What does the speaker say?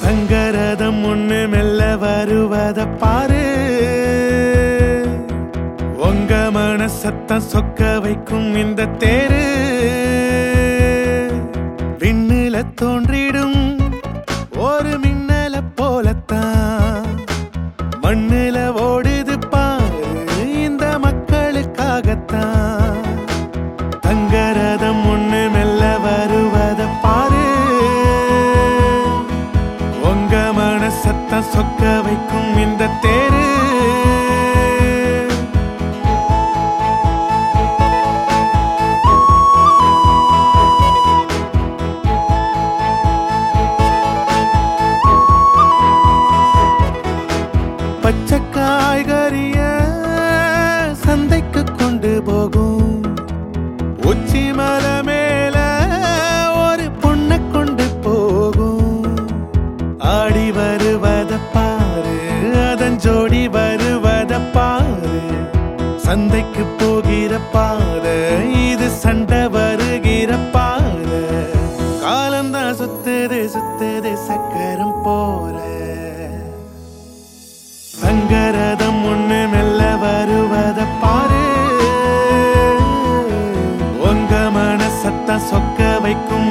தங்கரதம் ஒண்ணு மெல்ல வருவத பாரு உங்க மனசத்தம் சொக்க வைக்கும் இந்த தேரு விண்ணுல தோன்றிடும் ஒரு மின்னல போலத்தான் மண்ணுல ஓடுது பாரு இந்த மக்களுக்காகத்தான் தங்கரதம் ஒண்ணு மெல்ல வருவத பாரு உங்க மனசத்தம் சொக்க வைக்கும் இந்த தேரு பச்சை காய்கறிய சந்தைக்கு கொண்டு போகும் உச்சி மலை மேல ஒரு பொண்ணை கொண்டு போகும் ஆடி வருவத பாரு அதன் ஜோடி வருவத பாரு சந்தைக்கு போகிற பாதை இது சண்டை வருகிற பாதை காலம்தான் சுத்துது சுத்துது சக்கரம் போல சங்கரதம் ஒண்ணு மெல்ல வருவத பாரு உங்க மனசத்த சொக்க வைக்கும்